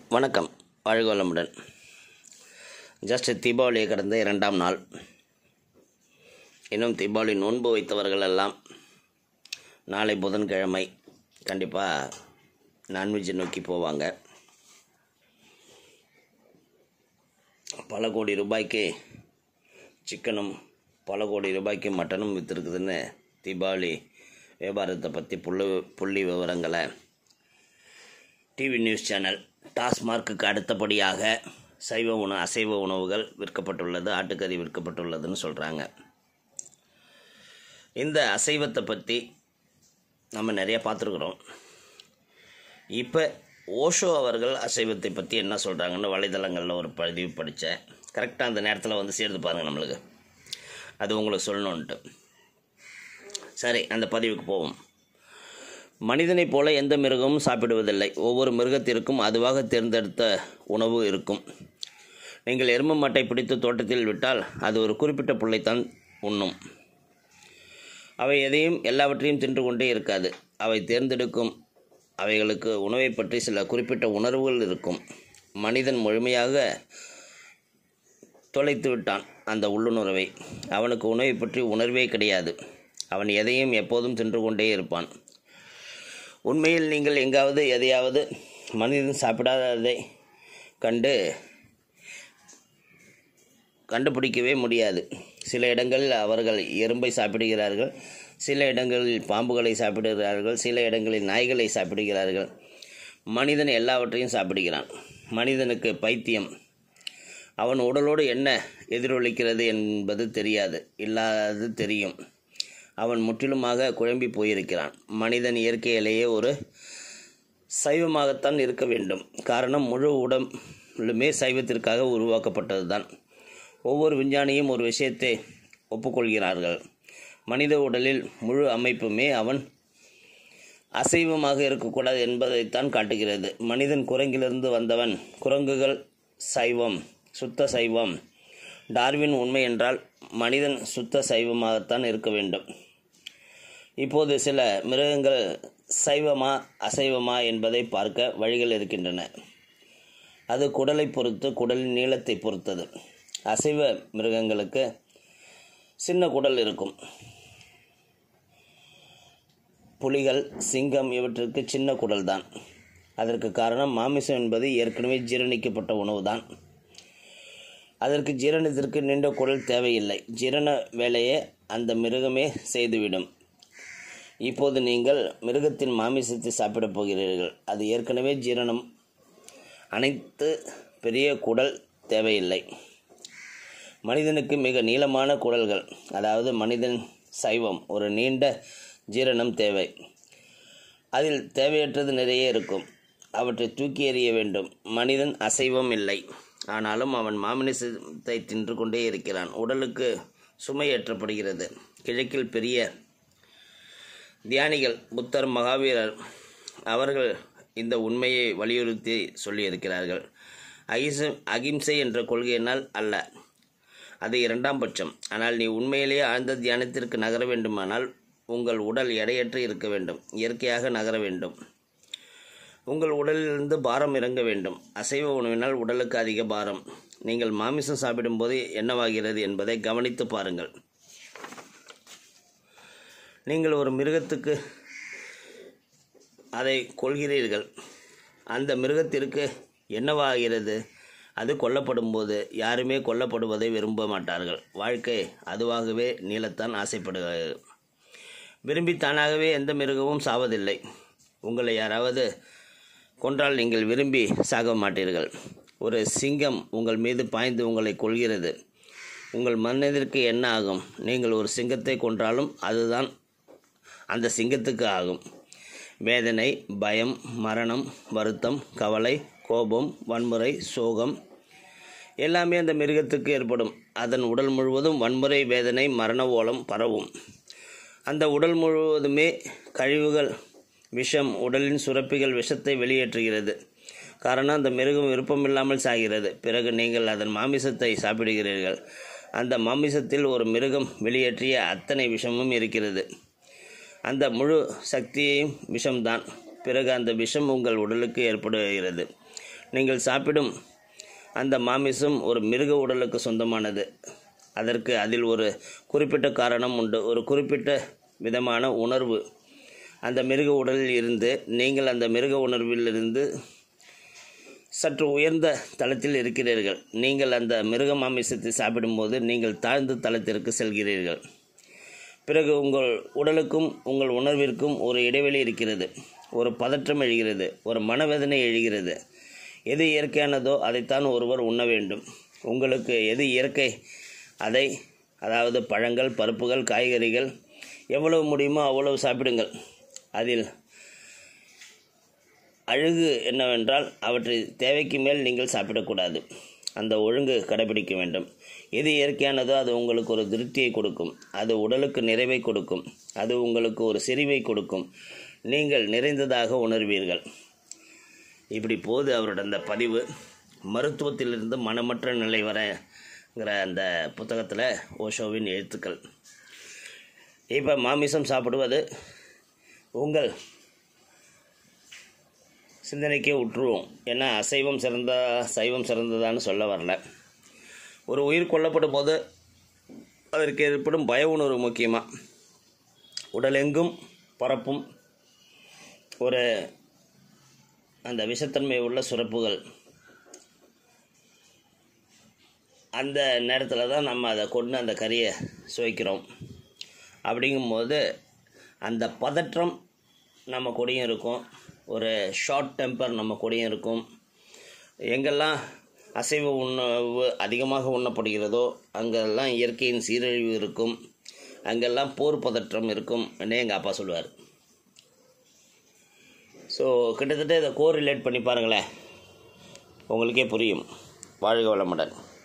வணக்கம் வாழ்க வளமுடன் ஜஸ்ட் தீபாவளியை கடந்த இரண்டாம் நாள் இன்னும் தீபாவளி நோன்பு வைத்தவர்கள் எல்லாம் நாளை புதன்கிழமை கண்டிப்பாக நான்வெஜ் நோக்கி போவாங்க பல கோடி ரூபாய்க்கு சிக்கனும் பல கோடி ரூபாய்க்கு மட்டனும் விற்றுருக்குதுன்னு தீபாவளி வியாபாரத்தை பற்றி புள்ளி புள்ளி விவரங்களை டிவி நியூஸ் சேனல் டாஸ்மார்க்குக்கு அடுத்தபடியாக சைவ உணவு அசைவ உணவுகள் விற்கப்பட்டுள்ளது ஆட்டுக்கறி விற்கப்பட்டுள்ளதுன்னு சொல்கிறாங்க இந்த அசைவத்தை பற்றி நம்ம நிறைய பார்த்துருக்குறோம் இப்போ ஓஷோ அவர்கள் அசைவத்தை பற்றி என்ன சொல்கிறாங்கன்னு வலைதளங்களில் ஒரு பதிவு படித்தேன் கரெக்டாக அந்த நேரத்தில் வந்து சேர்ந்து பாருங்கள் நம்மளுக்கு அது உங்களுக்கு சொல்லணுன்ட்டு சரி அந்த பதிவுக்கு போவோம் மனிதனைப் போல எந்த மிருகமும் சாப்பிடுவதில்லை ஒவ்வொரு மிருகத்திற்கும் அதுவாக தேர்ந்தெடுத்த உணவு இருக்கும் நீங்கள் எருமை மாட்டை பிடித்து தோட்டத்தில் விட்டால் அது ஒரு குறிப்பிட்ட புல்லைத்தான் உண்ணும் அவை எதையும் எல்லாவற்றையும் தின்று கொண்டே இருக்காது அவை தேர்ந்தெடுக்கும் அவைகளுக்கு உணவை பற்றி சில குறிப்பிட்ட உணர்வுகள் இருக்கும் மனிதன் முழுமையாக தொலைத்து விட்டான் அந்த உள்ளுணர்வை அவனுக்கு உணவை பற்றி உணர்வே கிடையாது அவன் எதையும் எப்போதும் தின்று கொண்டே இருப்பான் உண்மையில் நீங்கள் எங்காவது எதையாவது மனிதன் சாப்பிடாததை கண்டு கண்டுபிடிக்கவே முடியாது சில இடங்களில் அவர்கள் எறும்பை சாப்பிடுகிறார்கள் சில இடங்களில் பாம்புகளை சாப்பிடுகிறார்கள் சில இடங்களில் நாய்களை சாப்பிடுகிறார்கள் மனிதன் எல்லாவற்றையும் சாப்பிடுகிறான் மனிதனுக்கு பைத்தியம் அவன் உடலோடு என்ன எதிரொலிக்கிறது என்பது தெரியாது இல்லாதது தெரியும் அவன் முற்றிலுமாக குழம்பி போயிருக்கிறான் மனிதன் இயற்கையிலேயே ஒரு சைவமாகத்தான் இருக்க வேண்டும் காரணம் முழு உடம்புமே சைவத்திற்காக உருவாக்கப்பட்டது தான் ஒவ்வொரு விஞ்ஞானியும் ஒரு விஷயத்தை ஒப்புக்கொள்கிறார்கள் மனித உடலில் முழு அமைப்புமே அவன் அசைவமாக இருக்கக்கூடாது என்பதைத்தான் காட்டுகிறது மனிதன் குரங்கிலிருந்து வந்தவன் குரங்குகள் சைவம் சுத்த சைவம் டார்வின் உண்மை என்றால் மனிதன் சுத்த சைவமாகத்தான் இருக்க வேண்டும் இப்போது சில மிருகங்கள் சைவமா அசைவமா என்பதை பார்க்க வழிகள் இருக்கின்றன அது குடலை பொறுத்து குடலின் நீளத்தை பொறுத்தது அசைவ மிருகங்களுக்கு சின்ன குடல் இருக்கும் புலிகள் சிங்கம் இவற்றிற்கு சின்ன குடல் தான் அதற்கு காரணம் மாமிசம் என்பது ஏற்கனவே ஜீரணிக்கப்பட்ட உணவு தான் அதற்கு ஜீரணத்திற்கு நீண்ட குரல் தேவையில்லை ஜீரண வேலையை அந்த மிருகமே செய்துவிடும் இப்போது நீங்கள் மிருகத்தின் மாமிசத்தை சாப்பிடப் போகிறீர்கள் அது ஏற்கனவே ஜீரணம் அனைத்து பெரிய குடல் தேவையில்லை மனிதனுக்கு மிக நீளமான குடல்கள் அதாவது மனிதன் சைவம் ஒரு நீண்ட ஜீரணம் தேவை அதில் தேவையற்றது நிறைய இருக்கும் அவற்றை தூக்கி எறிய வேண்டும் மனிதன் அசைவம் இல்லை ஆனாலும் அவன் மாமிசத்தை தின்று கொண்டே இருக்கிறான் உடலுக்கு சுமை ஏற்றப்படுகிறது கிழக்கில் பெரிய தியானிகள் புத்தர் மகாவீரர் அவர்கள் இந்த உண்மையை வலியுறுத்தி சொல்லியிருக்கிறார்கள் அகிச அகிம்சை என்ற கொள்கையினால் அல்ல அது இரண்டாம் பட்சம் ஆனால் நீ உண்மையிலேயே ஆழ்ந்த தியானத்திற்கு நகர வேண்டுமானால் உங்கள் உடல் எடையற்று இருக்க வேண்டும் இயற்கையாக நகர வேண்டும் உங்கள் உடலிலிருந்து பாரம் இறங்க வேண்டும் அசைவ உணவினால் உடலுக்கு அதிக பாரம் நீங்கள் மாமிசம் சாப்பிடும்போது என்னவாகிறது என்பதை கவனித்து பாருங்கள் நீங்கள் ஒரு மிருகத்துக்கு அதை கொள்கிறீர்கள் அந்த மிருகத்திற்கு என்னவாகிறது அது கொல்லப்படும் போது யாருமே கொல்லப்படுவதை விரும்ப மாட்டார்கள் வாழ்க்கை அதுவாகவே நீளத்தான் ஆசைப்படுகிறது விரும்பி தானாகவே எந்த மிருகமும் சாவதில்லை உங்களை யாராவது கொன்றால் நீங்கள் விரும்பி சாக மாட்டீர்கள் ஒரு சிங்கம் உங்கள் மீது பாய்ந்து உங்களை கொள்கிறது உங்கள் மனதிற்கு என்ன ஆகும் நீங்கள் ஒரு சிங்கத்தை கொன்றாலும் அதுதான் அந்த சிங்கத்துக்கு ஆகும் வேதனை பயம் மரணம் வருத்தம் கவலை கோபம் வன்முறை சோகம் எல்லாமே அந்த மிருகத்துக்கு ஏற்படும் அதன் உடல் முழுவதும் வன்முறை வேதனை மரண ஓலம் பரவும் அந்த உடல் முழுவதுமே கழிவுகள் விஷம் உடலின் சுரப்பிகள் விஷத்தை வெளியேற்றுகிறது காரணம் அந்த மிருகம் விருப்பமில்லாமல் சாகிறது பிறகு நீங்கள் அதன் மாமிசத்தை சாப்பிடுகிறீர்கள் அந்த மாமிசத்தில் ஒரு மிருகம் வெளியேற்றிய அத்தனை விஷமும் இருக்கிறது அந்த முழு சக்தியையும் விஷம்தான் பிறகு அந்த விஷம் உங்கள் உடலுக்கு ஏற்படுகிறது நீங்கள் சாப்பிடும் அந்த மாமிசம் ஒரு மிருக உடலுக்கு சொந்தமானது அதற்கு அதில் ஒரு குறிப்பிட்ட காரணம் உண்டு ஒரு குறிப்பிட்ட விதமான உணர்வு அந்த மிருக உடலில் இருந்து நீங்கள் அந்த மிருக உணர்விலிருந்து சற்று உயர்ந்த தளத்தில் இருக்கிறீர்கள் நீங்கள் அந்த மிருக மாமிசத்தை சாப்பிடும்போது நீங்கள் தாழ்ந்த தளத்திற்கு செல்கிறீர்கள் பிறகு உங்கள் உடலுக்கும் உங்கள் உணர்விற்கும் ஒரு இடைவெளி இருக்கிறது ஒரு பதற்றம் எழுகிறது ஒரு மனவேதனை எழுகிறது எது இயற்கையானதோ அதைத்தான் ஒருவர் உண்ண வேண்டும் உங்களுக்கு எது இயற்கை அதை அதாவது பழங்கள் பருப்புகள் காய்கறிகள் எவ்வளவு முடியுமோ அவ்வளவு சாப்பிடுங்கள் அதில் அழகு என்னவென்றால் அவற்றை தேவைக்கு மேல் நீங்கள் சாப்பிடக்கூடாது அந்த ஒழுங்கு கடைபிடிக்க வேண்டும் எது இயற்கையானதோ அது உங்களுக்கு ஒரு திருப்தியை கொடுக்கும் அது உடலுக்கு நிறைவை கொடுக்கும் அது உங்களுக்கு ஒரு செறிவை கொடுக்கும் நீங்கள் நிறைந்ததாக உணர்வீர்கள் இப்படி போது அவரோட அந்த பதிவு மருத்துவத்திலிருந்து மனமற்ற நிலை வரங்கிற அந்த புத்தகத்தில் ஓஷோவின் எழுத்துக்கள் இப்போ மாமிசம் சாப்பிடுவது உங்கள் சிந்தனைக்கே உற்றுவோம் ஏன்னா அசைவம் சிறந்த சைவம் சிறந்ததான்னு சொல்ல வரல ஒரு உயிர் கொல்லப்படும் போது அதற்கு ஏற்படும் பய உணர்வு முக்கியமாக உடலெங்கும் பரப்பும் ஒரு அந்த விஷத்தன்மை உள்ள சுரப்புகள் அந்த நேரத்தில் தான் நம்ம அதை கொண்டு அந்த கறியை சுவைக்கிறோம் அப்படிங்கும்போது அந்த பதற்றம் நம்ம கூடயும் இருக்கும் ஒரு ஷார்ட் டெம்பர் நம்ம கூடயும் இருக்கும் எங்கெல்லாம் அசைவ உணவு அதிகமாக உண்ணப்படுகிறதோ அங்கெல்லாம் இயற்கையின் சீரழிவு இருக்கும் அங்கெல்லாம் போர் பதற்றம் இருக்கும் என்று எங்கள் அப்பா சொல்லுவார் ஸோ கிட்டத்தட்ட இதை கோரிலேட் பண்ணி பாருங்களேன் உங்களுக்கே புரியும் வாழ்க வளமுடன்